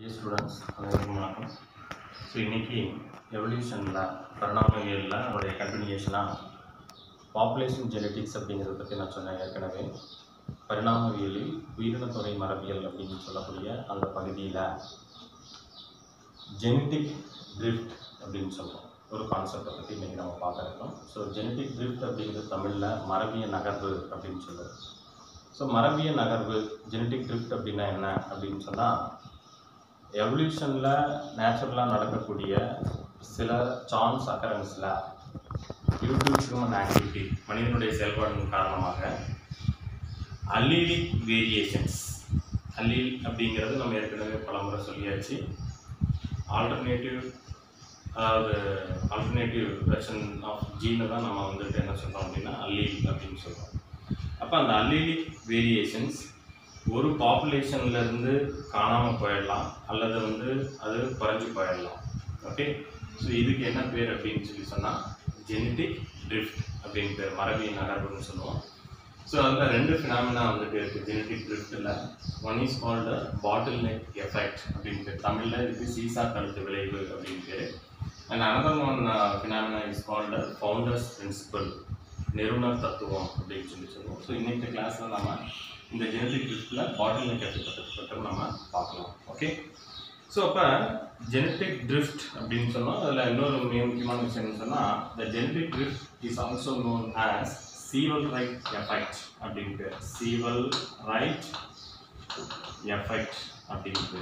dear students அனைவருக்கும் வணக்கம் so இன்னைக்கு எவல்யூஷனில் பரிணாமவியலில் நம்மளுடைய கண்டினியூஷனாக பாப்புலேஷன் ஜெனட்டிக்ஸ் அப்படிங்கிறத பற்றி நான் சொன்னேன் ஏற்கனவே பரிணாமவியலில் உயிரினத்தொகை மரபியல் அப்படின்னு சொல்லக்கூடிய அந்த பகுதியில் ஜெனட்டிக் ட்ரிஃப்ட் அப்படின்னு சொல்கிறோம் ஒரு கான்செப்டை பற்றி இன்றைக்கி நம்ம பார்க்க இருக்கோம் ஸோ ஜெனட்டிக் ட்ரிஃப்ட் அப்படிங்கிறது தமிழில் மரபிய நகர்வு அப்படின்னு சொல்லுவோம் ஸோ மரபிய நகர்வு ஜெனட்டிக் ட்ரிஃப்ட் அப்படின்னா என்ன அப்படின்னு சொன்னால் எவல்யூஷனில் நேச்சுரலாக நடக்கக்கூடிய சில சான்ஸ் அக்கரன்ஸில் டியூ டு ஹியூமன் ஆக்டிவிட்டி மனிதனுடைய செயல்பாட்டின் காரணமாக அல்லீலிக் வேரியேஷன்ஸ் அல்லீல் அப்படிங்கிறது நம்ம ஏற்கனவே பலமுறை சொல்லியாச்சு ஆல்டர்னேட்டிவ் அதாவது ஆல்டர்னேட்டிவ் வெர்ஷன் ஆஃப் ஜீனை தான் நம்ம வந்துட்டு என்ன சொல்கிறோம் அப்படின்னா அல்லீல் அப்படின்னு சொல்கிறோம் அப்போ அந்த அல்லீலிக் வேரியேஷன்ஸ் ஒரு பாப்புலேஷன்ல இருந்து காணாமல் போயிடலாம் அல்லது வந்து அது குறைஞ்சி போயிடலாம் ஓகே ஸோ இதுக்கு என்ன பேர் அப்படின்னு சொல்லி சொன்னால் ஜெனட்டிக் ட்ரிஃப்ட் அப்படின்னு பேர் மரபிய நகர்வுன்னு சொல்லுவோம் ஸோ அதில் ரெண்டு ஃபினாமினா வந்துட்டு இருக்குது ஜெனட்டிக் ட்ரிஃப்ட்டில் one is called bottleneck effect அப்படின்னு பேர் தமிழில் இதுக்கு சீசா கழுத்து விளைவு அப்படின்னு பேர் and another one phenomena is called founders principle நிறுவனர் தத்துவம் அப்படின்னு சொல்லி சொல்லுவோம் ஸோ இன்னைக்கு கிளாஸில் நம்ம இந்த ஜெனட்டிக் ட்ரிஃப்டில் பாட்டில் நெக் எஃபெக்ட் பற்றி நம்ம பார்க்கலாம் ஓகே ஸோ அப்போ ஜெனட்டிக் ட்ரிஃப்ட் அப்படின்னு சொன்னால் அதில் இன்னொரு மிக முக்கியமான விஷயம் சொன்னால் the genetic drift is also known as Sewall Wright effect அப்படின்ட்டு சீவல் ரைட் எஃபெக்ட் அப்படின்ட்டு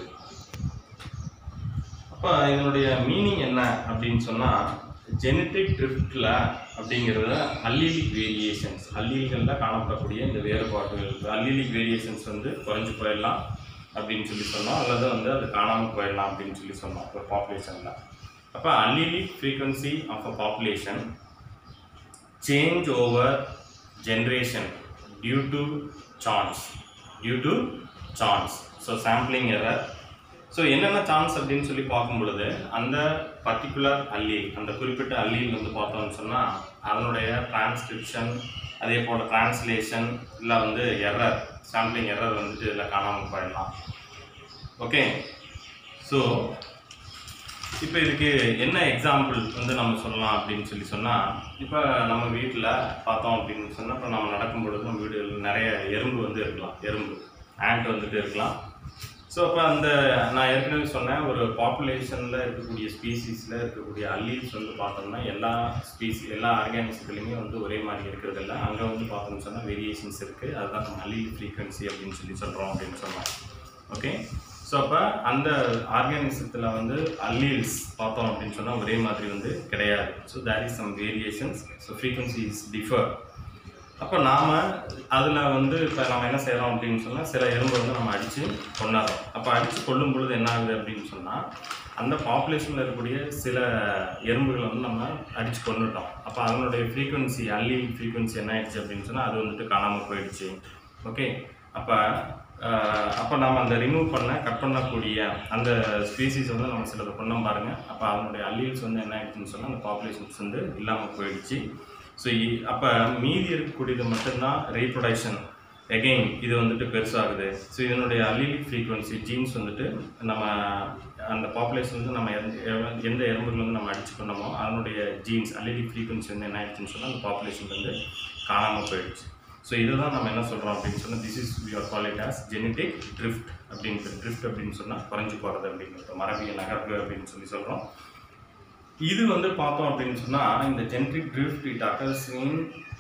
அப்போ இதனுடைய மீனிங் என்ன அப்படின்னு சொன்னால் ஜெனட்டிக் ட்ரிஃப்டில் அப்படிங்கிறது அல்லீலிக் வேரியேஷன்ஸ் அல்லீல்களில் காணப்படக்கூடிய இந்த வேறுபாடுகள் அல்லீலிக் வேரியேஷன்ஸ் வந்து குறைஞ்சு போயிடலாம் அப்படின்னு சொல்லி சொன்னோம் அல்லது வந்து அது காணாமல் போயிடலாம் அப்படின்னு சொல்லி சொன்னோம் ஒரு பாப்புலேஷனில் அப்போ allelic frequency of a population change over generation due to chance due to chance so sampling error so என்னென்ன சான்ஸ் அப்படின்னு சொல்லி பார்க்கும் பொழுது அந்த பர்டிகுலர் அல்லீல் அந்த குறிப்பிட்ட அல்லீல் வந்து பார்த்தோம்னு சொன்னால் அதனுடைய டிரான்ஸ்கிரிப்ஷன் அதே போல் டிரான்ஸ்லேஷன் இல்லை வந்து எரர் சாம்பிளிங் எரர் வந்துட்டு இதில் காணாமல் போயிடலாம் ஓகே ஸோ இப்போ இதுக்கு என்ன எக்ஸாம்பிள் வந்து நம்ம சொல்லலாம் அப்படின்னு சொல்லி சொன்னால் இப்போ நம்ம வீட்டில் பார்த்தோம் அப்படின்னு சொன்னால் இப்போ நம்ம நடக்கும் பொழுது நம்ம வீடுகளில் நிறைய எறும்பு வந்து இருக்கலாம் எறும்பு ஆண்ட் வந்துட்டு இருக்கலாம் ஸோ அப்போ அந்த நான் ஏற்கனவே சொன்னேன் ஒரு பாப்புலேஷனில் இருக்கக்கூடிய ஸ்பீசிஸில் இருக்கக்கூடிய அல்லீல்ஸ் வந்து பார்த்தோம்னா எல்லா ஸ்பீசி எல்லா ஆர்கானிசத்துலேயுமே வந்து ஒரே மாதிரி இருக்கிறதில்ல அங்கே வந்து பார்த்தோம்னு சொன்னால் வேரியேஷன்ஸ் இருக்குது அதுதான் நம்ம அல்லீல் ஃப்ரீக்வன்சி அப்படின்னு சொல்லி சொல்கிறோம் அப்படின்னு சொன்னோம் ஓகே ஸோ அப்போ அந்த ஆர்கானிசத்தில் வந்து அல்லீல்ஸ் பார்த்தோம் அப்படின்னு சொன்னால் ஒரே மாதிரி வந்து கிடையாது so there is some variations so frequency is differ அப்போ நாம் அதில் வந்து இப்போ நம்ம என்ன செய்கிறோம் அப்படின்னு சொன்னால் சில எறும்பு வந்து நம்ம அடித்து கொண்டாடுறோம் அப்போ அடித்து கொல்லும் பொழுது என்ன ஆகுது அப்படின்னு சொன்னால் அந்த பாப்புலேஷனில் இருக்கக்கூடிய சில எறும்புகளை வந்து நம்ம அடித்து கொண்டுட்டோம் அப்போ அதனுடைய ஃப்ரீக்வன்சி அல்லி ஃப்ரீக்வன்சி என்ன ஆயிடுச்சு அப்படின்னு சொன்னால் அது வந்துட்டு காணாமல் போயிடுச்சு ஓகே அப்போ அப்போ நாம் அந்த ரிமூவ் பண்ண கட் பண்ணக்கூடிய அந்த ஸ்பீசிஸ் வந்து நம்ம சிலதை கொண்டோம் பாருங்கள் அப்போ அதனுடைய அல்லீல்ஸ் வந்து என்ன ஆயிடுச்சுன்னு சொன்னால் அந்த பாப்புலேஷன்ஸ் வந்து இல்லாமல் போயிடுச்சு ஸோ அப்போ மீதி இருக்கக்கூடியது மட்டும்தான் ரீப்ரொடக்ஷன் எகெயின் இது வந்துட்டு பெருசாகுது ஸோ இதனுடைய அல்லிலிக் ஃப்ரீக்வன்சி ஜீன்ஸ் வந்துட்டு நம்ம அந்த பாப்புலேஷன் வந்து நம்ம எந்த எவ- எந்த எறும்புகள் வந்து நம்ம அடிச்சு கொண்டோமோ அதனுடைய ஜீன்ஸ் அல்லிலிக் ஃப்ரீக்வன்சி வந்து என்ன ஆயிடுச்சுன்னு சொன்னால் அந்த பாப்புலேஷன் வந்து காணாமல் போயிடுச்சு ஸோ இதை தான் நம்ம என்ன சொல்கிறோம் அப்படின்னு சொன்னால் this is you are call it as genetic drift அப்படின்னு ட்ரிஃப்ட் அப்படின்னு சொன்னால் குறைஞ்சு போகிறது அப்படிங்கிறது மரபிய நகர்வு அப்படின்னு சொல்லி சொல்கிறோம் இது வந்து பார்த்தோம் அப்படின்னு சொன்னால் இந்த genetic drift it occurs in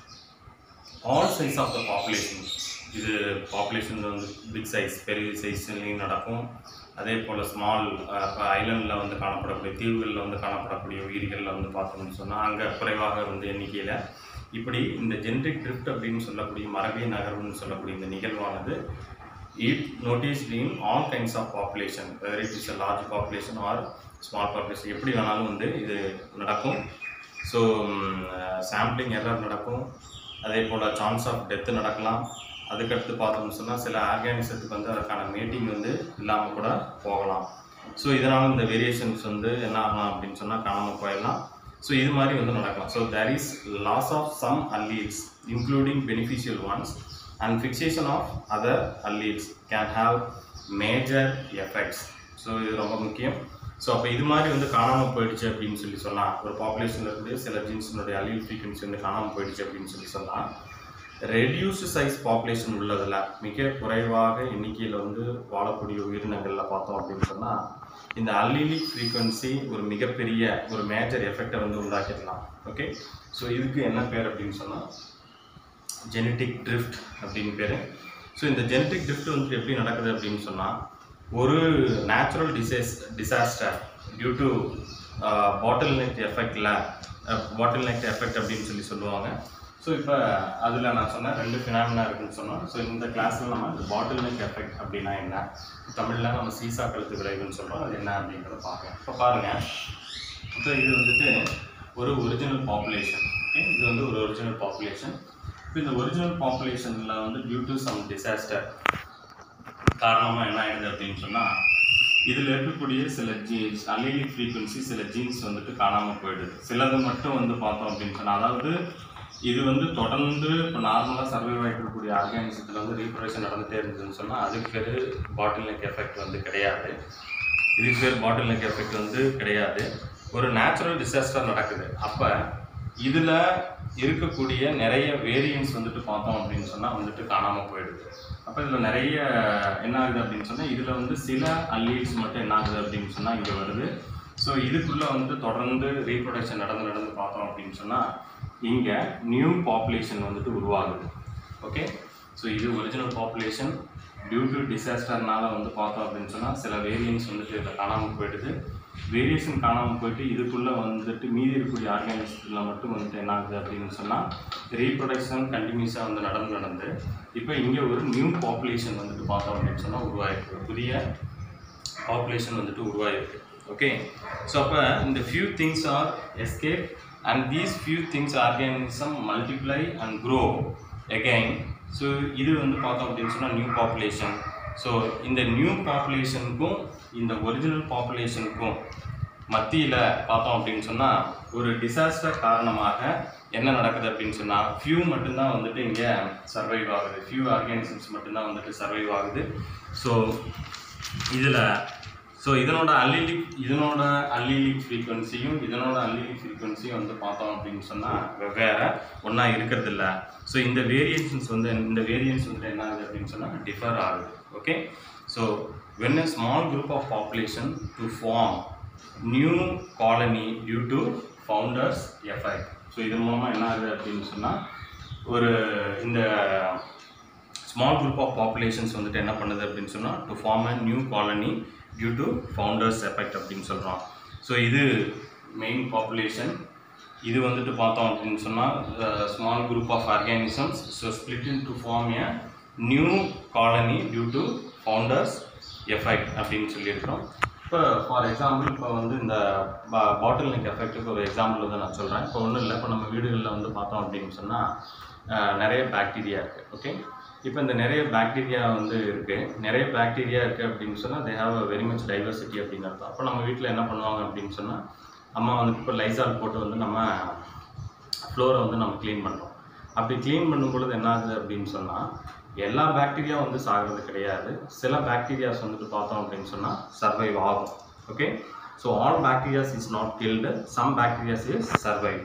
all size of the population இது பாப்புலேஷன் வந்து பிக் சைஸ் பெரிய சைஸ்லையும் நடக்கும் அதே போல் ஸ்மால் இப்போ ஐலண்டில் வந்து காணப்படக்கூடிய தீவுகளில் வந்து காணப்படக்கூடிய உயிர்களில் வந்து பார்த்தோம்னு சொன்னால் அங்கே குறைவாக வந்து எண்ணிக்கையில் இப்படி இந்த ஜென்ரிக் ட்ரிஃப்ட் அப்படின்னு சொல்லக்கூடிய மரபிய நகர்வுன்னு சொல்லக்கூடிய இந்த நிகழ்வானது it notice in all kinds of population whether it is a large population or small population எப்படி வேணாலும் வந்து இது நடக்கும் ஸோ சாம்பிளிங் எரர் நடக்கும் அதே போல் சான்ஸ் ஆஃப் டெத்து நடக்கலாம் அதுக்கடுத்து பார்த்தோம்னு சொன்னால் சில ஆர்கானிசத்துக்கு வந்து அதற்கான மீட்டிங் வந்து இல்லாமல் கூட போகலாம் ஸோ இதனால் இந்த வேரியேஷன்ஸ் வந்து என்ன ஆகலாம் அப்படின்னு சொன்னால் காணாமல் போயிடலாம் ஸோ இது மாதிரி வந்து நடக்கலாம் so there is loss of some alleles including beneficial ones and fixation of other alleles can have major effects so இது ரொம்ப முக்கியம் ஸோ அப்போ இது மாதிரி வந்து காணாமல் போயிடுச்சு அப்படின்னு சொல்லி சொன்னால் ஒரு பாப்புலேஷனில் இருந்து சில ஜீன்ஸினுடைய அலியல் ஃப்ரீக்வன்சி வந்து காணாமல் போயிடுச்சு அப்படின்னு சொல்லி சொன்னால் ரெடியூஸ்டு சைஸ் பாப்புலேஷன் உள்ளதில் மிக குறைவாக எண்ணிக்கையில் வந்து வாழக்கூடிய உயிரினங்களில் பார்த்தோம் அப்படின்னு சொன்னால் இந்த அல்லிலிக் ஃப்ரீக்வன்சி ஒரு மிகப்பெரிய ஒரு மேஜர் எஃபெக்டை வந்து உண்டாக்கிடலாம் ஓகே ஸோ இதுக்கு என்ன பேர் அப்படின்னு சொன்னால் ஜெனட்டிக் ட்ரிஃப்ட் அப்படின்னு பேர் ஸோ இந்த ஜெனட்டிக் ட்ரிஃப்ட் வந்து எப்படி நடக்குது அப்படின்னு சொன்னால் ஒரு natural disease disaster due to bottleneck எஃபெக்டில் பாட்டில் நெக் எஃபெக்ட் அப்படின்னு சொல்லி சொல்லுவாங்க ஸோ இப்போ அதில் நான் சொன்னேன் ரெண்டு ஃபினாமினா இருக்குன்னு சொன்னோம் ஸோ இந்த கிளாஸில் நம்ம இந்த பாட்டில் நெக் எஃபெக்ட் அப்படின்னா என்ன தமிழில் நம்ம சீசா கழுத்து விளைவுன்னு சொல்கிறோம் அது என்ன அப்படிங்கிறத பார்க்கலாம் இப்போ பாருங்கள் இப்போ இது வந்துட்டு ஒரு ஒரிஜினல் பாப்புலேஷன் ஓகே இது வந்து ஒரு ஒரிஜினல் பாப்புலேஷன் இப்போ இந்த ஒரிஜினல் பாப்புலேஷனில் வந்து டியூ டு சம் டிசாஸ்டர் காரணமாக என்ன ஆயிடுது அப்படின்னு சொன்னால் இதில் இருக்கக்கூடிய சில ஜீன்ஸ் அல்லிலிக் ஃப்ரீக்வன்சி சில ஜீன்ஸ் வந்துட்டு காணாமல் போயிடுது சிலது மட்டும் வந்து பார்த்தோம் அப்படின்னு சொன்னால் அதாவது இது வந்து தொடர்ந்து இப்போ நார்மலாக சர்வைவ் ஆகிட்டு இருக்கக்கூடிய ஆர்கானிசத்தில் வந்து ரீப்ரொடக்ஷன் நடந்துகிட்டே இருந்ததுன்னு சொன்னால் அதுக்கு பேர் பாட்டில் நெக் எஃபெக்ட் வந்து கிடையாது இதுக்கு பேர் பாட்டில் நெக் எஃபெக்ட் வந்து கிடையாது ஒரு நேச்சுரல் டிசாஸ்டர் நடக்குது அப்போ இதில் இருக்கக்கூடிய நிறைய வேரியன்ஸ் வந்துட்டு பார்த்தோம் அப்படின்னு சொன்னால் வந்துட்டு காணாமல் போயிடுது அப்போ இதில் நிறைய என்ன ஆகுது அப்படின்னு சொன்னால் இதில் வந்து சில அல்லீட்ஸ் மட்டும் என்ன ஆகுது அப்படின்னு சொன்னால் இங்கே வருது ஸோ இதுக்குள்ளே வந்து தொடர்ந்து ரீப்ரொடக்ஷன் நடந்து நடந்து பார்த்தோம் அப்படின்னு சொன்னால் இங்கே நியூ பாப்புலேஷன் வந்துட்டு உருவாகுது ஓகே ஸோ இது ஒரிஜினல் பாப்புலேஷன் டியூ டு டிசாஸ்டர்னால வந்து பார்த்தோம் அப்படின்னு சொன்னால் சில வேரியன்ஸ் வந்துட்டு இதில் காணாமல் போயிடுது வேரியேஷன் காணாமல் போயிட்டு இதுக்குள்ளே வந்துட்டு மீதி இருக்கக்கூடிய ஆர்கானிசத்தில் மட்டும் வந்துட்டு என்ன ஆகுது அப்படின்னு சொன்னால் ரீப்ரொடக்ஷன் கண்டினியூஸாக வந்து நடந்து நடந்து இப்போ இங்கே ஒரு நியூ பாப்புலேஷன் வந்துட்டு பார்த்தோம் அப்படின்னு சொன்னால் உருவாயிருக்கு ஒரு புதிய பாப்புலேஷன் வந்துட்டு உருவாயிருக்கு ஓகே ஸோ அப்போ இந்த few things are escape and these few things organism multiply and grow again so இது வந்து பார்த்தோம் அப்படின்னு சொன்னால் நியூ பாப்புலேஷன் ஸோ இந்த நியூ பாப்புலேஷனுக்கும் இந்த ஒரிஜினல் பாப்புலேஷனுக்கும் மத்தியில் பார்த்தோம் அப்படின்னு சொன்னால் ஒரு டிசாஸ்டர் காரணமாக என்ன நடக்குது அப்படின்னு சொன்னால் ஃபியூ மட்டும்தான் வந்துட்டு இங்கே சர்வைவ் ஆகுது ஃபியூ ஆர்கானிசம்ஸ் மட்டும்தான் வந்துட்டு சர்வைவ் ஆகுது ஸோ இதில் ஸோ இதனோட அல்லிலிக் இதனோட அல்லிலிக் ஃப்ரீக்வன்சியும் இதனோட அல்லிலிக் ஃப்ரீக்வன்சியும் வந்து பார்த்தோம் அப்படின்னு சொன்னால் வெவ்வேறு ஒன்றா இருக்கிறது இல்ல ஸோ இந்த வேரியேஷன்ஸ் வந்து இந்த வேரியன்ஸ் வந்து என்ன ஆகுது அப்படின்னு சொன்னால் டிஃபர் ஆகுது okay so when a small group of population to form new colony due to founders effect so இது மூலமாக என்ன ஆகுது அப்படின்னு சொன்னால் ஒரு இந்த ஸ்மால் குரூப் ஆஃப் பாப்புலேஷன்ஸ் வந்துட்டு என்ன பண்ணுது அப்படின்னு சொன்னால் to form a new colony due to founders effect அப்படின்னு சொல்கிறோம் ஸோ இது மெயின் பாப்புலேஷன் இது வந்துட்டு பார்த்தோம் அப்படின்னு சொன்னால் small group of organisms so split into form a new colony due to founders effect அப்படின்னு சொல்லியிருக்கிறோம் இப்போ ஃபார் எக்ஸாம்பிள் இப்போ வந்து இந்த பாட்டில் நெக் எஃபெக்ட்டுக்கு ஒரு எக்ஸாம்பிள் வந்து நான் சொல்கிறேன் இப்போ ஒன்றும் இல்லை இப்போ நம்ம வீடுகளில் வந்து பார்த்தோம் அப்படின்னு சொன்னால் நிறைய பாக்டீரியா இருக்குது ஓகே இப்போ இந்த நிறைய பாக்டீரியா வந்து இருக்குது நிறைய பாக்டீரியா இருக்குது அப்படின்னு சொன்னால் they have a very much diversity அப்படின்னு அர்த்தம் அப்போ நம்ம வீட்டில் என்ன பண்ணுவாங்க அப்படின்னு சொன்னால் அம்மா வந்து இப்போ லைசால் போட்டு வந்து நம்ம ஃப்ளோரை வந்து நம்ம க்ளீன் பண்ணுறோம் அப்படி க்ளீன் பண்ணும் பொழுது என்ன ஆகுது அப்படின்னு சொன்னால் எல்லா பாக்டீரியா வந்து சாகிறது கிடையாது சில பாக்டீரியாஸ் வந்துட்டு பார்த்தோம் அப்படின்னு சொன்னால் சர்வைவ் ஆகும் okay so all bacterias is not killed some bacterias is survive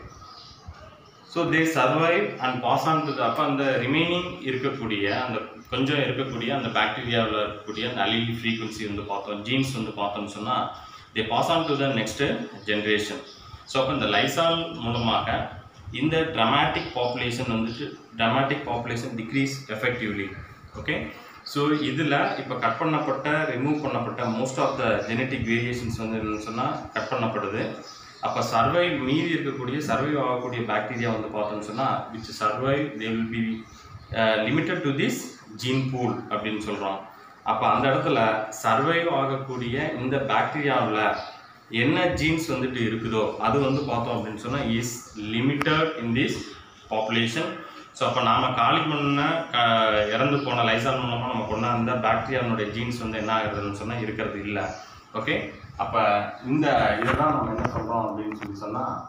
so they survive and pass on to அப்போ அந்த ரிமைனிங் இருக்கக்கூடிய அந்த கொஞ்சம் இருக்கக்கூடிய அந்த பாக்டீரியாவில் இருக்கக்கூடிய அந்த அலிலி ஃப்ரீக்வன்சி வந்து பார்த்தோம் ஜீன்ஸ் வந்து பார்த்தோம்னு சொன்னால் they pass on to the next generation so அப்போ இந்த லைசால் மூலமாக இந்த ட்ரமாட்டிக் பாப்புலேஷன் வந்துட்டு dramatic population decrease effectively okay so இதில் இப்போ கட் பண்ணப்பட்ட ரிமூவ் பண்ணப்பட்ட most of the genetic variations வந்து என்னன்னு சொன்னால் கட் பண்ணப்படுது அப்போ சர்வைவ் மீதி இருக்கக்கூடிய சர்வைவ் ஆகக்கூடிய பாக்டீரியா வந்து பார்த்தோம்னு சொன்னால் which survive they will be limited to this gene pool அப்படின்னு சொல்கிறோம் அப்போ அந்த இடத்துல சர்வைவ் ஆகக்கூடிய இந்த பாக்டீரியாவில் என்ன ஜீன்ஸ் வந்துட்டு இருக்குதோ அது வந்து பார்த்தோம் அப்படின்னு சொன்னால் is limited in this population so அப்போ நாம் காலி பண்ண க இறந்து போன லைசால் மூலமாக நம்ம கொண்டாந்த பாக்டீரியானுடைய ஜீன்ஸ் வந்து என்ன ஆகுதுன்னு சொன்னால் இருக்கிறது இல்லை ஓகே அப்போ இந்த இதை தான் நம்ம என்ன சொல்கிறோம் அப்படின்னு சொல்லி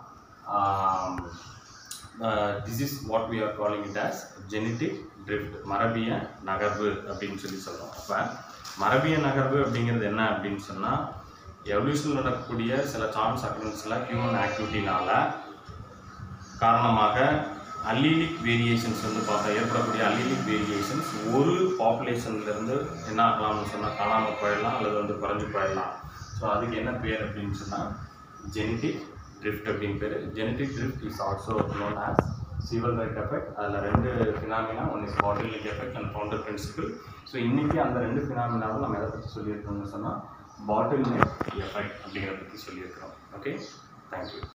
சொன்னால் this is what we are calling it as genetic drift மரபிய நகர்வு அப்படின்னு சொல்லி சொல்கிறோம் அப்போ மரபிய நகர்வு அப்படிங்கிறது என்ன அப்படின்னு சொன்னால் எவல்யூஷன் நடக்கக்கூடிய சில சான்ஸ் அக்கரன்ஸில் ஹியூமன் ஆக்டிவிட்டினால காரணமாக அல்லீலிக் வேரியேஷன்ஸ் வந்து பார்த்தா ஏற்படக்கூடிய அல்லீலிக் வேரியேஷன்ஸ் ஒரு பாப்புலேஷன்லேருந்து என்ன ஆகலாம்னு சொன்னால் காணாமல் போயிடலாம் அல்லது வந்து குறைஞ்சு போயிடலாம் ஸோ அதுக்கு என்ன பேர் அப்படின்னு சொன்னால் ஜெனட்டிக் ட்ரிஃப்ட் அப்படின்னு பேர் genetic drift is also known as Sewall Wright effect அதில் ரெண்டு phenomena one is bottleneck effect and founder principle so இன்றைக்கி அந்த ரெண்டு ஃபினாமினாவும் நம்ம எதை பற்றி சொல்லியிருக்கோம்னு சொன்னால் பாட்டில் நெக் எஃபெக்ட் அப்படிங்கிறத பற்றி சொல்லியிருக்கிறோம் ஓகே தேங்க்யூ